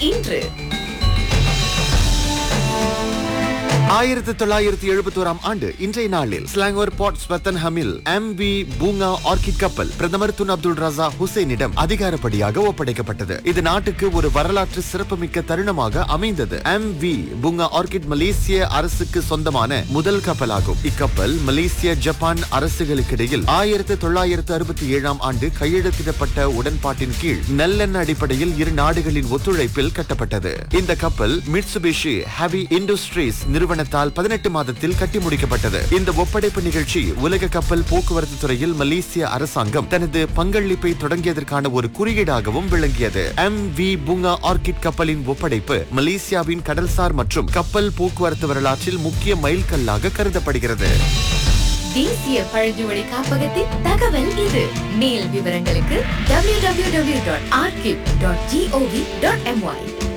இன்று ஆயிரத்தி தொள்ளாயிரத்தி எழுபத்தோராம் ஆண்டு இன்றைய நாளில் ஸ்லாங்கோர் போர்ட் ஸ்வத்தன் ஹமில் எம் வி பூங்கா ஆர்கிட் கப்பல் பிரதமர் துன் அப்துல் ரசா ஹுசைனிடம் அதிகாரப்படியாக ஒப்படைக்கப்பட்டது இது நாட்டுக்கு ஒரு வரலாற்று சிறப்புமிக்க தருணமாக அமைந்தது எம் வி பூங்கா ஆர்கிட் மலேசிய அரசுக்கு சொந்தமான முதல் கப்பலாகும் இக்கப்பல் மலேசிய ஜப்பான் அரசுகளுக்கிடையில் ஆயிரத்தி தொள்ளாயிரத்து அறுபத்தி ஏழாம் ஆண்டு கையெழுத்திடப்பட்ட உடன்பாட்டின் கீழ் நல்லெண்ண அடிப்படையில் இரு நாடுகளின் ஒத்துழைப்பில் கட்டப்பட்டது இந்த கப்பல் மிட்சுபிஷி ஹெவி இண்டஸ்ட்ரீஸ் நிறுவனத்தால் பதினெட்டு மாதத்தில் கட்டி முடிக்கப்பட்டது இந்த ஒப்படைப்பு நிகழ்ச்சி உலக கப்பல் போக்குவரத்து துறையில் மலேசிய அரசாங்கம் தனது பங்களிப்பை தொடங்கியதற்கான ஒரு குறியீடாகவும் விளங்கியது எம் வி பூங்கா ஆர்கிட் கப்பலின் ஒப்படைப்பு மலேசியாவின் கடல்சார் மற்றும் கப்பல் போக்குவரத்து வரலாற்றில் முக்கிய மைல்கல்லாக கருதப்படுகிறது தேசிய பழங்குடி காப்பகத்தின் தகவல் இது மேல் விவரங்களுக்கு www.arkip.gov.my